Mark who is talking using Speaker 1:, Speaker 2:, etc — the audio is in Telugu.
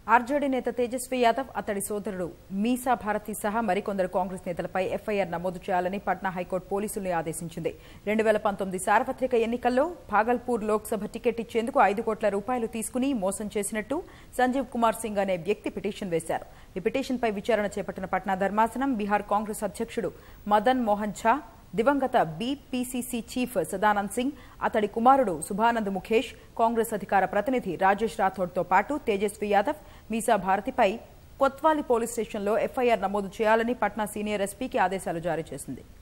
Speaker 1: ఆర్జేడీ నేత తేజస్వి యాదవ్ అతడి సోదరుడు మీసా భారతి సహా మరికొందరు కాంగ్రెస్ నేతలపై ఎఫ్ఐఆర్ నమోదు చేయాలని పట్నా హైకోర్టు పోలీసుల్ని ఆదేశించింది రెండు వేల పంతొమ్మిది సార్వత్రిక ఎన్నికల్లో భాగల్పూర్ లోక్సభ టికెట్ ఇచ్చేందుకు ఐదు కోట్ల రూపాయలు తీసుకుని మోసం చేసినట్టు సంజీవ్ కుమార్ సింగ్ అనే వ్యక్తి పిటిషన్ వేశారు ఈ పిటిషన్పై విచారణ చేపట్టిన పట్నా ధర్మాసనం బీహార్ కాంగ్రెస్ అధ్యక్షుడు మదన్ మోహన్ ఝా దివంగత బీపీసీసీ చీఫ్ సదానంద్ సింగ్ అతడి కుమారుడు శుభానంద్ ముఖేష్ కాంగ్రెస్ అధికార ప్రతినిధి రాజేష్ రాథోడ్తో పాటు తేజస్వి యాదవ్ మీసా భారతిపై కొత్వాలి పోలీస్ స్టేషన్లో ఎఫ్ఐఆర్ నమోదు చేయాలని పట్నా సీనియర్ ఎస్పీకి ఆదేశాలు జారీ చేసింది